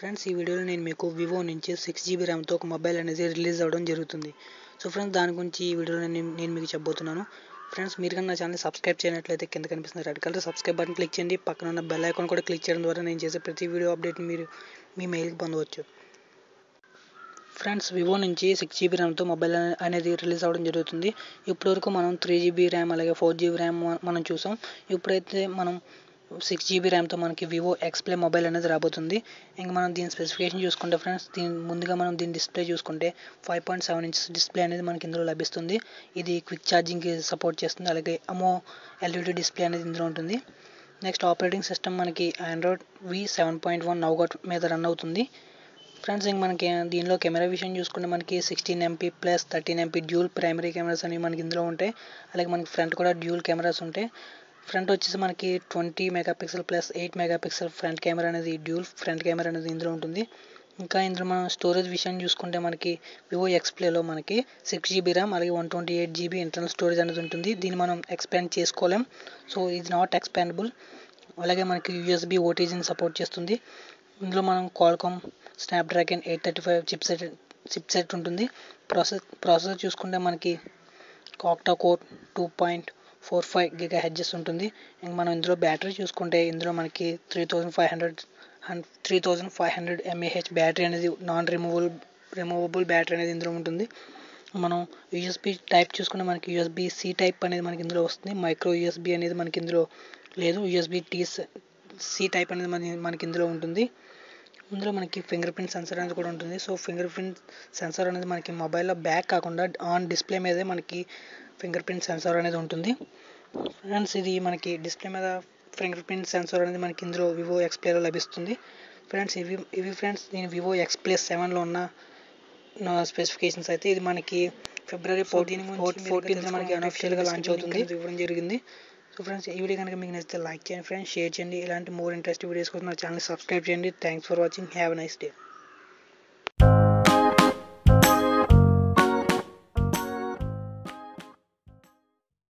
friends ఈ వీడియోలో నేను మీకు వివో నుంచి సిక్స్ జీబీ ర్యామ్తో ఒక మొబైల్ అనేది రిలీజ్ అవ్వడం జరుగుతుంది సో ఫ్రెండ్స్ దాని గురించి ఈ వీడియోలో నేను నేను మీకు చెప్పబోతున్నాను ఫ్రెండ్స్ మీరు కన్నా నా ఛానల్ సబ్స్క్రైబ్ చేయనట్లయితే కింద కనిపిస్తున్న red colour subscribe button click చేయండి పక్కన ఉన్న బెల్ ఐకాన్ కూడా క్లిక్ చేయడం ద్వారా నేను చేసే ప్రతి వీడియో అప్డేట్ మీరు మీ మెయిల్కి పొందవచ్చు ఫ్రెండ్స్ వివో నుంచి సిక్స్ జీబీ ర్యామ్తో మొబైల్ అనే- అనేది రిలీజ్ అవ్వడం జరుగుతుంది ఇప్పటివరకు మనం త్రీ జీబీ ర్యామ్ అలాగే ఫోర్ జీబీ ర్యామ్ మనం చూసాం ఇప్పుడైతే మనం సిక్స్ జీబీ ర్యామ్తో మనకి వివో ఎక్స్ప్లే మొబైల్ అనేది రాబోతుంది ఇంకా మనం దీని స్పెసిఫికేషన్ చూసుకుంటే ఫ్రెండ్స్ దీని ముందుగా మనం దీని డిస్ప్లే చూసుకుంటే five point seven inches display అనేది మనకి ఇందులో లభిస్తుంది ఇది క్విక్ ఛార్జింగ్కి సపోర్ట్ చేస్తుంది అలాగే అమో ఎల్ఈడి డిస్ప్లే అనేది ఇందులో ఉంటుంది నెక్స్ట్ ఆపరేటింగ్ సిస్టమ్ మనకి Android V seven point one Nougat మీద రన్ అవుతుంది ఫ్రెండ్స్ ఇంక మనకి దీనిలో కెమెరా విషయం చూసుకుంటే మనకి sixteen MP plus thirteen MP dual primary cameras అనేవి మనకి ఇందులో ఉంటాయి అలాగే మనకి ఫ్రంట్ కూడా డ్యూల్ కెమెరాస్ ఉంటాయి ఫ్రంట్ వచ్చేసి మనకి twenty megapixel plus eight megapixel front camera అనేది డ్యూల్ ఫ్రంట్ కెమెరా అనేది ఇందులో ఉంటుంది ఇంకా ఇందులో మనం స్టోరేజ్ విషయం చూసుకుంటే మనకి వివో ఎక్స్ప్లేలో మనకి సిక్స్ జీబీ ర్యామ్ అలాగే one twenty eight GB internal storage అనేది ఉంటుంది దీన్ని మనం ఎక్స్పాండ్ చేసుకోలేం సో ఇది నాట్ ఎక్స్పాండబుల్ అలాగే మనకి యూఎస్బి ఓటీజీని సపోర్ట్ చేస్తుంది ఇందులో మనం Qualcomm Snapdragon eight thirty five chip set chip set ఉంటుంది ప్రాసెస్ ప్రాసెసర్ చూసుకుంటే మనకి octa core two point four five giga hertz ఉంటుంది ఇంక మనం ఇందులో బ్యాటరీ చూసుకుంటే ఇందులో మనకి three thousand five hundred three thousand five hundred mAh battery అనేది నాన్ రిమూవబుల్ రిమూవబుల్ బ్యాటరీ అనేది ఇందులో ఉంటుంది మనం యూఎస్బి టైప్ చూసుకుంటే మనకి యూఎస్బి సి టైప్ అనేది మనకి ఇందులో వస్తుంది మైక్రో యూఎస్బి అనేది మనకి ఇందులో లేదు యూఎస్బి టీ సి టైప్ అనేది మన మనకి ఇందులో ఉంటుంది ఇందులో మనకి ఫింగర్ ప్రింట్ సెన్సర్ అనేది కూడా ఉంటుంది సో ఫింగర్ ప్రింట్ సెన్సర్ అనేది మనకి మొబైల్లో బ్యాక్ కాకుండా ఆన్ డిస్ప్లే మీదే మనకి ఫింగర్ ప్రింట్ సెన్సార్ అనేది ఉంటుంది ఫ్రెండ్స్ ఇది మనకి డిస్ప్లే మీద ఫింగర్ ప్రింట్ సెన్సార్ అనేది మనకి ఇందులో వివో ఎక్స్ప్లేలో లభిస్తుంది ఫ్రెండ్స్ ఇవి ఇవి ఫ్రెండ్స్ నేను వివో ఎక్స్ప్లే సెవెన్లో ఉన్న నా స్పెసిఫికేషన్స్ అయితే ఇది మనకి ఫిబ్రవరి ఫోర్టీన్ ఫోర్టీన్త్ మనకి అనఫిషియల్గా లాంచ్ అవుతుంది ఇవ్వడం జరిగింది సో ఫ్రెండ్స్ ఈ వీడియో కనుక మీకు నచ్చితే లైక్ చేయండి ఫ్రెండ్స్ షేర్ చేయండి ఇలాంటి మోర్ ఇంట్రెస్ట్ వీడియోస్ కోసం నా ఛానల్ సబ్స్క్రైబ్ చేయండి thanks for watching have nice day